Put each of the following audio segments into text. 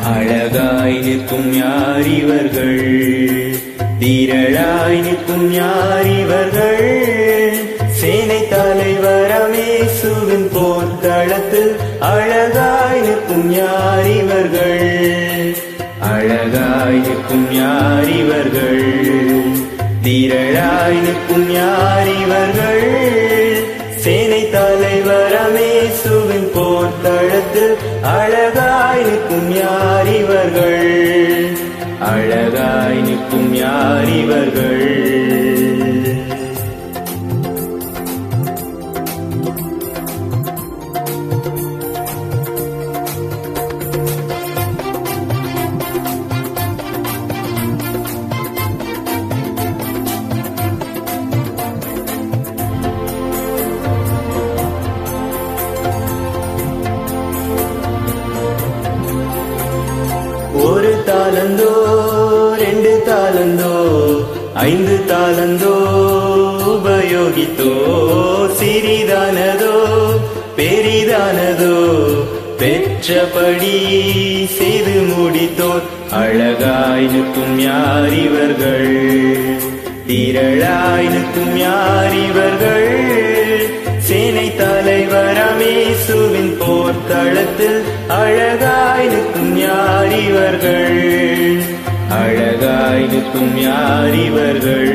அழகாய் நிற்கும் யார் இவர்கள் தீரழாய் நிற்கும் யார் இவர்கள் சேனை தலைவர் அமேசுவின் போர்க்களத்தில் அழகாய் நிற்கும் யார் இவர்கள் அழகாய் நிற்கும் யார் இவர்கள் தீரழாய் நிற்கும் யார் இவர்கள் சேனை தலைவர் அமேசுவின் போர்க்களத்தில் அழகாய் நிற்கும் யார் இவர்கள் அழகாய் நிற்கும் யார் இவர்கள் ஒரு தாளந்தோ ரெண்டு தாளந்தோ ஐந்து தாளந்தோ உபயோகித்தோ சிறிதானதோ பெரிதானதோ பெற்றபடி செய்து முடித்தோர் அழகாய் நிற்கும் யார் இவர்கள் திரளாய் நிற்கும் யார் இவர்கள் சேனை தலைவர் அமேசுவின் போர்க்களத்தில் அழகாய் நிற்கும் யார் இவர்கள் அழகாய் நிற்கும் யார் இவர்கள்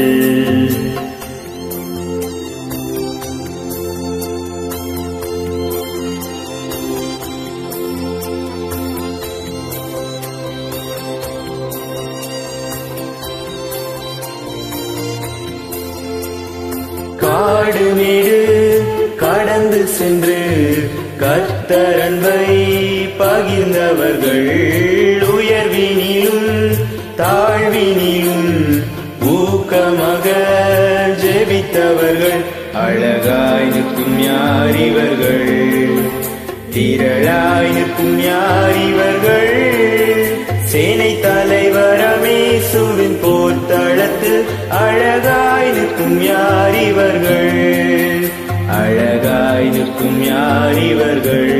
காடு மேடு கடந்து சென்று கத்தரன்பை பகிர்ந்தவர்கள் உயர்வினிலும் தாழ்வினிலும் ஊக்கமாக ஜெபித்தவர்கள் அழகாய் நிற்கும் யார் இவர்கள் திரளாய் நிற்கும் யார் இவர்கள் சேனை தலைவர் அமேசுவின் போர்த்தளத்தில் அழகாய் நிற்கும் யார் இவர்கள் அழகாய் நிற்கும் யார் இவர்கள்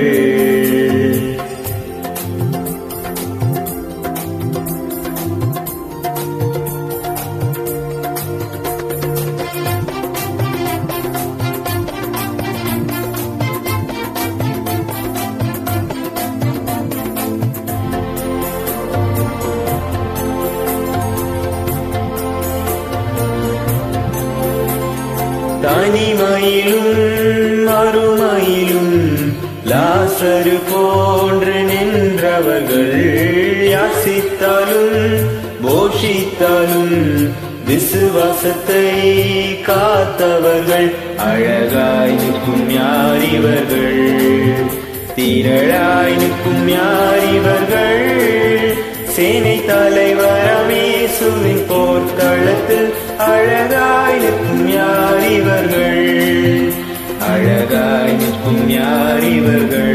தனிமையிலும் மறுமையிலும் லாசரு போன்று நின்றவர்கள் யாசித்தாலும் போஷித்தாலும் விசுவாசத்தை காத்தவர்கள் அழகாய் நிற்கும் யார் இவர்கள் திரளாய் நிற்கும் யார் இவர்கள் சேனை தலைவர் அமேசுவின் போர்க்களத்தில் அழகாய் நிற்கும் யார் இவர்கள் அழகாய் நிற்கும் யார் இவர்கள்